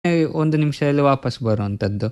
ಒಂದು ನಿಮಿಷದಲ್ಲಿ ವಾಪಸ್ ಬರುವಂಥದ್ದು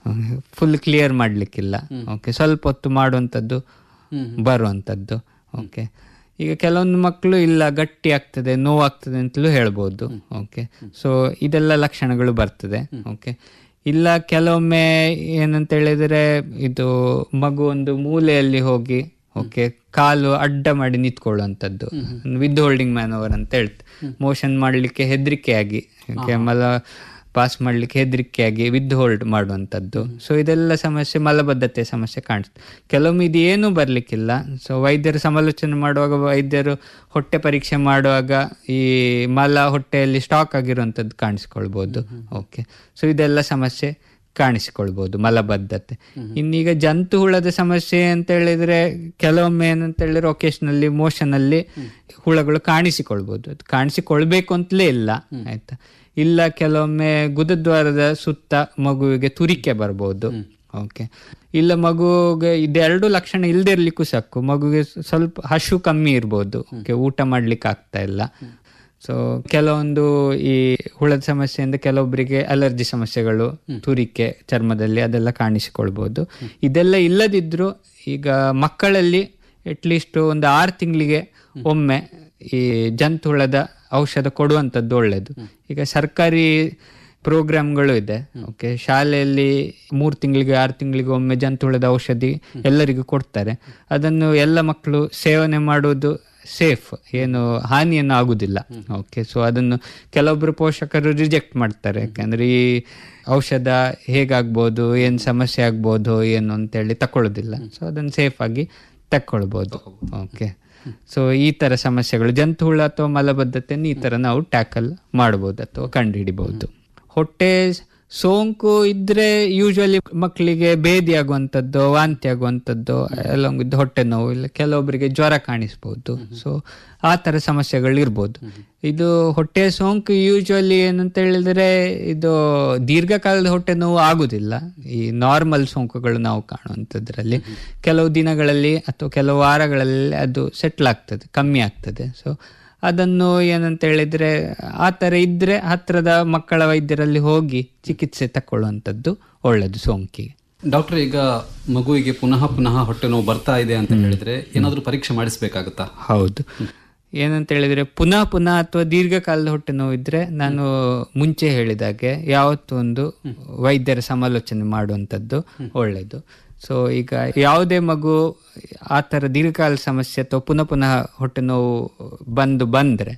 ಫುಲ್ ಕ್ಲಿಯರ್ ಮಾಡಲಿಕ್ಕಿಲ್ಲ ಓಕೆ ಸ್ವಲ್ಪ ಹೊತ್ತು ಮಾಡುವಂಥದ್ದು ಬರುವಂಥದ್ದು ಓಕೆ ಈಗ ಕೆಲವೊಂದು ಮಕ್ಕಳು ಇಲ್ಲ ಗಟ್ಟಿ ಆಗ್ತದೆ ನೋವಾಗ್ತದೆ ಅಂತಲೂ ಹೇಳ್ಬೋದು ಓಕೆ ಸೊ ಇದೆಲ್ಲ ಲಕ್ಷಣಗಳು ಬರ್ತದೆ ಓಕೆ ಇಲ್ಲ ಕೆಲವೊಮ್ಮೆ ಏನಂತ ಹೇಳಿದ್ರೆ ಇದು ಮಗು ಒಂದು ಮೂಲೆಯಲ್ಲಿ ಹೋಗಿ ಓಕೆ ಕಾಲು ಅಡ್ಡ ಮಾಡಿ ನಿಂತ್ಕೊಳ್ಳುವಂಥದ್ದು ವಿತ್ ಹೋಲ್ಡಿಂಗ್ ಮ್ಯಾನೋವರ್ ಅಂತ ಹೇಳ್ತೆ ಮೋಷನ್ ಮಾಡಲಿಕ್ಕೆ ಹೆದರಿಕೆಯಾಗಿ ಓಕೆ ಮಲ ಪಾಸ್ ಮಾಡಲಿಕ್ಕೆ ಹೆದರಿಕೆಯಾಗಿ ವಿತ್ ಹೋಲ್ಡ್ ಮಾಡುವಂಥದ್ದು ಸೊ ಇದೆಲ್ಲ ಸಮಸ್ಯೆ ಮಲಬದ್ಧತೆ ಸಮಸ್ಯೆ ಕಾಣಿಸ್ತದೆ ಕೆಲವೊಮ್ಮೆ ಇದು ಏನೂ ಬರಲಿಕ್ಕಿಲ್ಲ ಸೊ ವೈದ್ಯರು ಸಮಾಲೋಚನೆ ಮಾಡುವಾಗ ವೈದ್ಯರು ಹೊಟ್ಟೆ ಪರೀಕ್ಷೆ ಮಾಡುವಾಗ ಈ ಮಲ ಹೊಟ್ಟೆಯಲ್ಲಿ ಸ್ಟಾಕ್ ಆಗಿರುವಂಥದ್ದು ಕಾಣಿಸ್ಕೊಳ್ಬೋದು ಓಕೆ ಸೊ ಇದೆಲ್ಲ ಸಮಸ್ಯೆ ಕಾಣಿಸಿಕೊಳ್ಬೋದು ಮಲಬದ್ಧತೆ ಇನ್ನೀಗ ಜಂತು ಹುಳದ ಸಮಸ್ಯೆ ಅಂತ ಹೇಳಿದ್ರೆ ಕೆಲವೊಮ್ಮೆ ಏನಂತ ಹೇಳಿದ್ರೆ ಒಕೇಶನಲ್ಲಿ ಮೋಷನಲ್ಲಿ ಹುಳಗಳು ಕಾಣಿಸಿಕೊಳ್ಬೋದು ಅದು ಕಾಣಿಸಿಕೊಳ್ಬೇಕು ಅಂತಲೇ ಇಲ್ಲ ಆಯ್ತಾ ಇಲ್ಲ ಕೆಲವೊಮ್ಮೆ ಗುದದ್ವಾರದ ಸುತ್ತ ಮಗುವಿಗೆ ತುರಿಕೆ ಬರ್ಬೋದು ಓಕೆ ಇಲ್ಲ ಮಗುಗೆ ಇದೆರಡು ಲಕ್ಷಣ ಇಲ್ಲದೆ ಇರ್ಲಿಕ್ಕೂ ಸಾಕು ಮಗುಗೆ ಸ್ವಲ್ಪ ಹಶು ಕಮ್ಮಿ ಇರ್ಬೋದು ಓಕೆ ಊಟ ಮಾಡ್ಲಿಕ್ಕೆ ಆಗ್ತಾ ಇಲ್ಲ ಸೊ ಕೆಲವೊಂದು ಈ ಹುಳದ ಸಮಸ್ಯೆಯಿಂದ ಕೆಲವೊಬ್ಬರಿಗೆ ಅಲರ್ಜಿ ಸಮಸ್ಯೆಗಳು ತುರಿಕೆ ಚರ್ಮದಲ್ಲಿ ಅದೆಲ್ಲ ಕಾಣಿಸಿಕೊಳ್ಬೋದು ಇದೆಲ್ಲ ಇಲ್ಲದಿದ್ರೂ ಈಗ ಮಕ್ಕಳಲ್ಲಿ ಅಟ್ಲೀಸ್ಟ್ ಒಂದು ಆರು ತಿಂಗಳಿಗೆ ಒಮ್ಮೆ ಈ ಜಂತು ಹುಳದ ಔಷಧ ಕೊಡುವಂಥದ್ದು ಒಳ್ಳೆಯದು ಈಗ ಸರ್ಕಾರಿ ಪ್ರೋಗ್ರಾಮ್ಗಳು ಇದೆ ಓಕೆ ಶಾಲೆಯಲ್ಲಿ ಮೂರು ತಿಂಗಳಿಗೆ ಆರು ತಿಂಗಳಿಗೆ ಒಮ್ಮೆ ಜಂತು ಹುಳದ ಔಷಧಿ ಎಲ್ಲರಿಗೂ ಕೊಡ್ತಾರೆ ಅದನ್ನು ಎಲ್ಲ ಮಕ್ಕಳು ಸೇವನೆ ಮಾಡುವುದು ಸೇಫ್ ಏನು ಹಾನಿಯನ್ನು ಆಗುದಿಲ್ಲ ಓಕೆ ಸೊ ಅದನ್ನು ಕೆಲವೊಬ್ಬರು ಪೋಷಕರು ರಿಜೆಕ್ಟ್ ಮಾಡ್ತಾರೆ ಯಾಕಂದ್ರೆ ಈ ಔಷಧ ಹೇಗಾಗ್ಬೋದು ಏನು ಸಮಸ್ಯೆ ಆಗ್ಬೋದು ಏನು ಅಂತೇಳಿ ತಕೊಳ್ಳೋದಿಲ್ಲ ಸೊ ಅದನ್ನು ಸೇಫ್ ಆಗಿ ತಕ್ಕೊಳ್ಬೋದು ಓಕೆ ಸೊ ಈ ತರ ಸಮಸ್ಯೆಗಳು ಜಂತು ಹುಳ ಅಥವಾ ಮಲಬದ್ಧತೆಯನ್ನು ಈ ತರ ನಾವು ಟ್ಯಾಕಲ್ ಮಾಡ್ಬೋದು ಅಥವಾ ಕಂಡುಹಿಡಿಬಹುದು ಹೊಟ್ಟೆ ಸೋಂಕು ಇದ್ರೆ ಯೂಶುವಲಿ ಮಕ್ಕಳಿಗೆ ಬೇದಿ ಆಗುವಂಥದ್ದು ವಾಂತಿ ಆಗುವಂಥದ್ದು ಎಲ್ಲ ಇದು ಹೊಟ್ಟೆ ನೋವು ಇಲ್ಲ ಕೆಲವೊಬ್ಬರಿಗೆ ಜ್ವರ ಕಾಣಿಸ್ಬೋದು ಸೊ ಆ ಥರ ಸಮಸ್ಯೆಗಳು ಇರ್ಬೋದು ಇದು ಹೊಟ್ಟೆ ಸೋಂಕು ಯೂಶುವಲಿ ಏನಂತ ಹೇಳಿದ್ರೆ ಇದು ದೀರ್ಘಕಾಲದ ಹೊಟ್ಟೆ ನೋವು ಆಗುದಿಲ್ಲ ಈ ನಾರ್ಮಲ್ ಸೋಂಕುಗಳು ನಾವು ಕಾಣುವಂಥದ್ರಲ್ಲಿ ಕೆಲವು ದಿನಗಳಲ್ಲಿ ಅಥವಾ ಕೆಲವು ವಾರಗಳಲ್ಲಿ ಅದು ಸೆಟ್ಲ್ ಆಗ್ತದೆ ಕಮ್ಮಿ ಆಗ್ತದೆ ಸೊ ಅದನ್ನು ಏನಂತ ಹೇಳಿದ್ರೆ ಆ ಥರ ಇದ್ರೆ ಹತ್ತಿರದ ಮಕ್ಕಳ ವೈದ್ಯರಲ್ಲಿ ಹೋಗಿ ಚಿಕಿತ್ಸೆ ತಕೊಳ್ಳುವಂಥದ್ದು ಒಳ್ಳೆಯದು ಸೋಂಕಿಗೆ ಡಾಕ್ಟರ್ ಈಗ ಮಗುವಿಗೆ ಪುನಃ ಪುನಃ ಹೊಟ್ಟೆ ನೋವು ಬರ್ತಾ ಇದೆ ಅಂತ ಹೇಳಿದ್ರೆ ಏನಾದರೂ ಪರೀಕ್ಷೆ ಮಾಡಿಸ್ಬೇಕಾಗತ್ತಾ ಹೌದು ಏನಂತ ಹೇಳಿದ್ರೆ ಪುನಃ ಪುನಃ ಅಥವಾ ದೀರ್ಘಕಾಲದ ಹೊಟ್ಟೆ ನೋವು ಇದ್ರೆ ನಾನು ಮುಂಚೆ ಹೇಳಿದಾಗೆ ಯಾವತ್ತೂ ಒಂದು ವೈದ್ಯರ ಸಮಾಲೋಚನೆ ಮಾಡುವಂಥದ್ದು ಒಳ್ಳೆಯದು ಸೊ ಈಗ ಯಾವುದೇ ಮಗು ಆ ಥರ ದೀರ್ಘಕಾಲ ಸಮಸ್ಯೆ ಅಥವಾ ಪುನಃ ಪುನಃ ಹೊಟ್ಟೆ ನೋವು ಬಂದು ಬಂದರೆ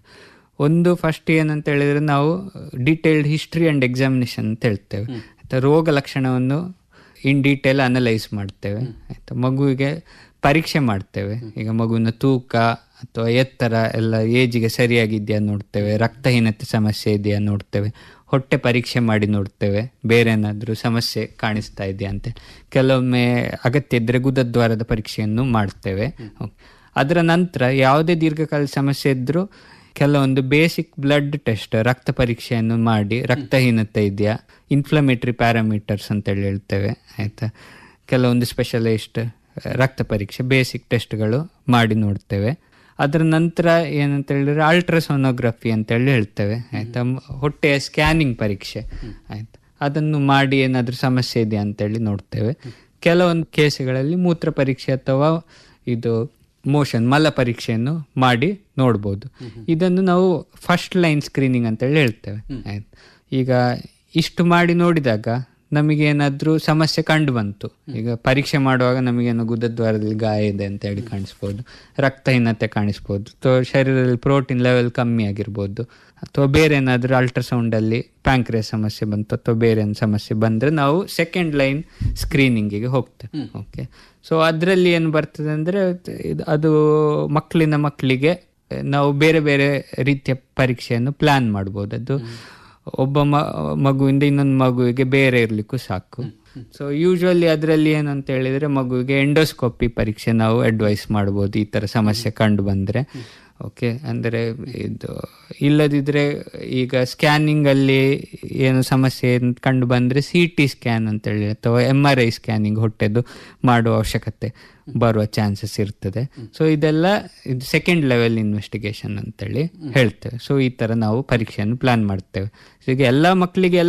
ಒಂದು ಫಸ್ಟ್ ಏನಂತ ಹೇಳಿದ್ರೆ ನಾವು ಡೀಟೇಲ್ಡ್ ಹಿಸ್ಟ್ರಿ ಆ್ಯಂಡ್ ಎಕ್ಸಾಮಿನೇಷನ್ ಅಂತ ಹೇಳ್ತೇವೆ ಆಯ್ತಾ ರೋಗ ಲಕ್ಷಣವನ್ನು ಇನ್ ಡೀಟೇಲ್ ಅನಲೈಸ್ ಮಾಡ್ತೇವೆ ಆಯ್ತಾ ಮಗುವಿಗೆ ಪರೀಕ್ಷೆ ಮಾಡ್ತೇವೆ ಈಗ ಮಗುವಿನ ತೂಕ ಅಥವಾ ಎತ್ತರ ಎಲ್ಲ ಏಜಿಗೆ ಸರಿಯಾಗಿದೆಯಾ ನೋಡ್ತೇವೆ ರಕ್ತಹೀನತೆ ಸಮಸ್ಯೆ ಇದೆಯಾ ನೋಡ್ತೇವೆ ಹೊಟ್ಟೆ ಪರೀಕ್ಷೆ ಮಾಡಿ ನೋಡ್ತೇವೆ ಬೇರೆ ಏನಾದರೂ ಸಮಸ್ಯೆ ಕಾಣಿಸ್ತಾ ಇದೆಯಾ ಅಂತ ಕೆಲವೊಮ್ಮೆ ಅಗತ್ಯ ಇದ್ದರೆ ಗುದದ್ವಾರದ ಪರೀಕ್ಷೆಯನ್ನು ಮಾಡ್ತೇವೆ ಅದರ ನಂತರ ಯಾವುದೇ ದೀರ್ಘಕಾಲ ಸಮಸ್ಯೆ ಇದ್ದರೂ ಕೆಲವೊಂದು ಬೇಸಿಕ್ ಬ್ಲಡ್ ಟೆಸ್ಟ್ ರಕ್ತ ಪರೀಕ್ಷೆಯನ್ನು ಮಾಡಿ ರಕ್ತಹೀನತೆ ಇದೆಯಾ ಇನ್ಫ್ಲಮೇಟರಿ ಪ್ಯಾರಾಮೀಟರ್ಸ್ ಅಂತೇಳಿ ಹೇಳ್ತೇವೆ ಆಯಿತಾ ಕೆಲವೊಂದು ಸ್ಪೆಷಲಿಸ್ಟ್ ರಕ್ತ ಪರೀಕ್ಷೆ ಬೇಸಿಕ್ ಟೆಸ್ಟ್ಗಳು ಮಾಡಿ ನೋಡ್ತೇವೆ ಅದರ ನಂತರ ಏನಂತ ಹೇಳಿದ್ರೆ ಅಲ್ಟ್ರಾಸೋನೋಗ್ರಫಿ ಅಂತೇಳಿ ಹೇಳ್ತೇವೆ ಆಯಿತಾ ಹೊಟ್ಟೆಯ ಸ್ಕ್ಯಾನಿಂಗ್ ಪರೀಕ್ಷೆ ಆಯಿತಾ ಅದನ್ನು ಮಾಡಿ ಏನಾದರೂ ಸಮಸ್ಯೆ ಇದೆಯಾ ಅಂತೇಳಿ ನೋಡ್ತೇವೆ ಕೆಲವೊಂದು ಕೇಸುಗಳಲ್ಲಿ ಮೂತ್ರ ಪರೀಕ್ಷೆ ಅಥವಾ ಇದು ಮೋಷನ್ ಮಲ ಪರೀಕ್ಷೆಯನ್ನು ಮಾಡಿ ನೋಡ್ಬೋದು ಇದನ್ನು ನಾವು ಫಸ್ಟ್ ಲೈನ್ ಸ್ಕ್ರೀನಿಂಗ್ ಅಂತೇಳಿ ಹೇಳ್ತೇವೆ ಆಯ್ತು ಈಗ ಇಷ್ಟು ಮಾಡಿ ನೋಡಿದಾಗ ನಮಗೇನಾದ್ರೂ ಸಮಸ್ಯೆ ಕಂಡು ಬಂತು ಈಗ ಪರೀಕ್ಷೆ ಮಾಡುವಾಗ ನಮಗೇನು ಗುದದ್ವಾರದಲ್ಲಿ ಗಾಯ ಇದೆ ಅಂತ ಹೇಳಿ ಕಾಣಿಸ್ಬೋದು ರಕ್ತಹೀನತೆ ಕಾಣಿಸ್ಬೋದು ಅಥವಾ ಶರೀರದಲ್ಲಿ ಪ್ರೋಟೀನ್ ಲೆವೆಲ್ ಕಮ್ಮಿ ಆಗಿರ್ಬೋದು ಅಥವಾ ಬೇರೆ ಏನಾದರೂ ಅಲ್ಟ್ರಾಸೌಂಡಲ್ಲಿ ಪ್ಯಾಂಕ್ರಿಯಸ್ ಸಮಸ್ಯೆ ಬಂತು ಅಥವಾ ಬೇರೆ ಏನು ಸಮಸ್ಯೆ ಬಂದರೆ ನಾವು ಸೆಕೆಂಡ್ ಲೈನ್ ಸ್ಕ್ರೀನಿಂಗಿಗೆ ಹೋಗ್ತೇವೆ ಓಕೆ ಸೊ ಅದರಲ್ಲಿ ಏನು ಬರ್ತದೆ ಅಂದರೆ ಅದು ಮಕ್ಕಳಿನ ಮಕ್ಕಳಿಗೆ ನಾವು ಬೇರೆ ಬೇರೆ ರೀತಿಯ ಪರೀಕ್ಷೆಯನ್ನು ಪ್ಲಾನ್ ಮಾಡ್ಬೋದು ಅದು ಒಬ್ಬ ಮಗುವಿಂದ ಇನ್ನೊಂದು ಮಗುವಿಗೆ ಬೇರೆ ಇರಲಿಕ್ಕೂ ಸಾಕು ಸೊ ಯೂಶ್ವಲಿ ಅದರಲ್ಲಿ ಏನಂತ ಹೇಳಿದ್ರೆ ಮಗುವಿಗೆ ಎಂಡೋಸ್ಕೋಪಿ ಪರೀಕ್ಷೆ ನಾವು ಅಡ್ವೈಸ್ ಮಾಡ್ಬೋದು ಈ ಥರ ಸಮಸ್ಯೆ ಕಂಡು ಬಂದರೆ ಓಕೆ ಅಂದರೆ ಇದು ಇಲ್ಲದಿದ್ದರೆ ಈಗ ಸ್ಕ್ಯಾನಿಂಗಲ್ಲಿ ಏನು ಸಮಸ್ಯೆ ಕಂಡು ಬಂದರೆ ಸಿ ಟಿ ಸ್ಕ್ಯಾನ್ ಅಂತೇಳಿ ಅಥವಾ ಎಮ್ ಆರ್ ಐ ಸ್ಕ್ಯಾನಿಂಗ್ ಹೊಟ್ಟೆದು ಮಾಡುವ ಅವಶ್ಯಕತೆ ಬರುವ ಚಾನ್ಸಸ್ ಇರ್ತದೆ ಸೊ ಇದೆಲ್ಲ ಇದು ಸೆಕೆಂಡ್ ಲೆವೆಲ್ ಇನ್ವೆಸ್ಟಿಗೇಷನ್ ಅಂತೇಳಿ ಹೇಳ್ತೇವೆ ಸೊ ಈ ಥರ ನಾವು ಪರೀಕ್ಷೆಯನ್ನು ಪ್ಲಾನ್ ಮಾಡ್ತೇವೆ ಈಗ ಎಲ್ಲ ಮಕ್ಕಳಿಗೆ